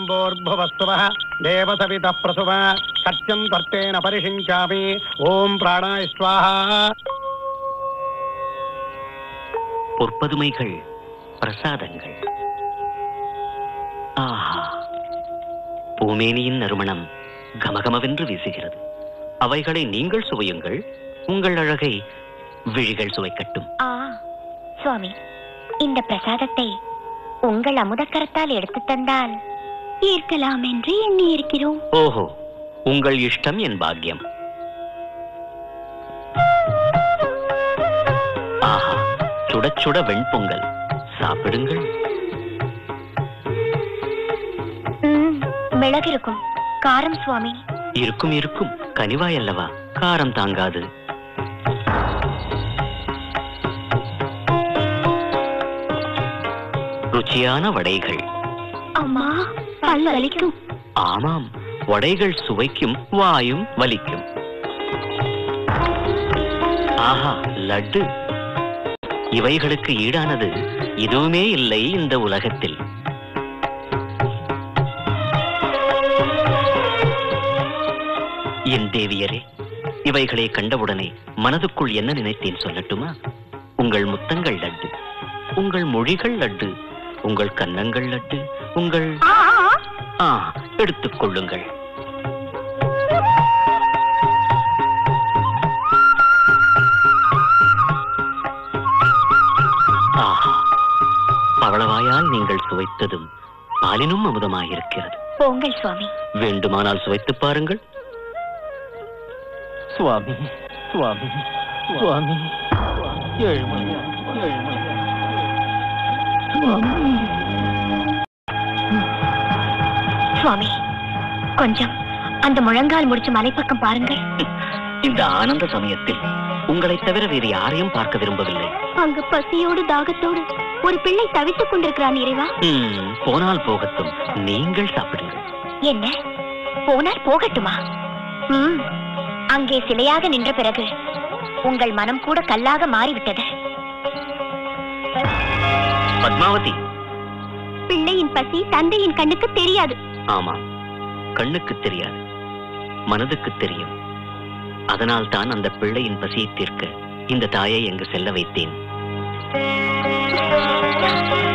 ஓம்போர்புவஸ்துவ தேவசவித பிரசுவ சத்யம் தர்த்தேன பரிஷிஞ்சாமி ஓம் பிராணாய ஸ்வாஹா பொற்பதுமைகள் பிரசாதங்கள் ஆஹா பூமேனியின் நறுமணம் கமகமவென்று வீசுகிறது அவைகளை நீங்கள் சுவையுங்கள் உங்கள் அழகை விழிகள் சுவைக்கட்டும் ஆ சுவாமி இந்த பிரசாதத்தை உங்கள் அமுதக்கரத்தால் எடுத்து தந்தால் ஏற்கலாம் என்று எண்ணி இருக்கிறோம் ஓஹோ உங்கள் இஷ்டம் என் பாக்கியம் ஆஹா சுட சுட வெண்பொங்கல் சாப்பிடுங்கள் ம், மிளகு இருக்கும் காரம் சுவாமி இருக்கும் இருக்கும் கனிவாய் அல்லவா காரம் தாங்காது ருச்சியான வடைகள் அம்மா பல் வலிக்கும் ஆமாம் வடைகள் சுவைக்கும் வாயும் வலிக்கும் ஆஹா லட்டு இவைகளுக்கு ஈடானது எதுவுமே இல்லை இந்த உலகத்தில் என் தேவியரே இவைகளை கண்டவுடனே மனதுக்குள் என்ன நினைத்தேன் சொல்லட்டுமா உங்கள் முத்தங்கள் லட்டு உங்கள் மொழிகள் லட்டு உங்கள் கன்னங்கள் லட்டு உங்கள் ஆ, ஆ, ஆ. ஆ எடுத்துக் கொள்ளுங்கள் ஆஹா பவளவாயால் நீங்கள் சுவைத்ததும் பாலினும் அமுதமாயிருக்கிறது போங்கள் சுவாமி வேண்டுமானால் சுவைத்துப் பாருங்கள் சுவாமி சுவாமி சுவாமி ஏழுமலை ஏழுமலை சுவாமி சுவாமி கொஞ்சம் அந்த முழங்கால் முடிச்சு மலைப்பக்கம் பாருங்கள் இந்த ஆனந்த சமயத்தில் உங்களைத் தவிர வேறு யாரையும் பார்க்க விரும்பவில்லை அங்கு பசியோடு தாகத்தோடு ஒரு பிள்ளை தவித்துக் கொண்டிருக்கிறான் இறைவா ம், போனால் போகட்டும் நீங்கள் சாப்பிடுங்கள் என்ன போனால் போகட்டுமா ம், அங்கே சிலையாக நின்ற பிறகு உங்கள் மனம் கூட கல்லாக மாறிவிட்டது பத்மாவதி பிள்ளையின் பசி தந்தையின் கண்ணுக்கு தெரியாது ஆமாம் கண்ணுக்கு தெரியாது மனதுக்கு தெரியும் அதனால் தான் அந்த பிள்ளையின் பசியை தீர்க்க இந்த தாயை எங்கு செல்ல வைத்தேன்